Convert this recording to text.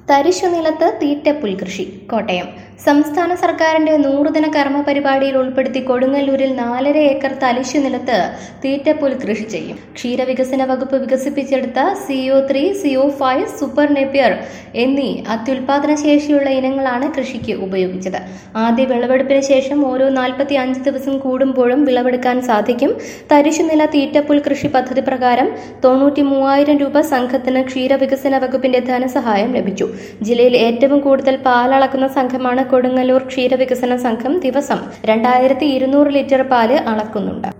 തരിശു നിലത്ത് തീറ്റപ്പുൽ കൃഷി കോട്ടയം സംസ്ഥാന സർക്കാരിന്റെ നൂറുദിന കർമ്മ പരിപാടിയിൽ ഉൾപ്പെടുത്തി കൊടുങ്ങല്ലൂരിൽ നാലര ഏക്കർ തരിശു നിലത്ത് തീറ്റപ്പുൽ കൃഷി ചെയ്യും ക്ഷീരവികസന വകുപ്പ് വികസിപ്പിച്ചെടുത്ത CO three CO five super napier എന്നീ അത്യുൽപാദന ശേഷിയുള്ള ഇനങ്ങളാണ് കൃഷിക്ക് ഉപയോഗിച്ചത് ആദ്യ വിളവെടുപ്പിന് ശേഷം ഓരോ നാൽപ്പത്തി അഞ്ച് ദിവസം കൂടുമ്പോഴും വിളവെടുക്കാൻ സാധിക്കും തരിശുനില തീറ്റപ്പുൽ കൃഷി പദ്ധതി പ്രകാരം തൊണ്ണൂറ്റി മൂവായിരം രൂപ സംഘത്തിന് ക്ഷീരവികസന വകുപ്പിന്റെ ധനസഹായം ലഭിച്ചു ജില്ലയിൽ ഏറ്റവും കൂടുതൽ പാലളക്കുന്ന സംഘമാണ് കൊടുങ്ങല്ലൂർ ക്ഷീരവികസന സംഘം ദിവസം രണ്ടായിരത്തി ഇരുന്നൂറ് ലിറ്റർ പാല് അളക്കുന്നുണ്ട്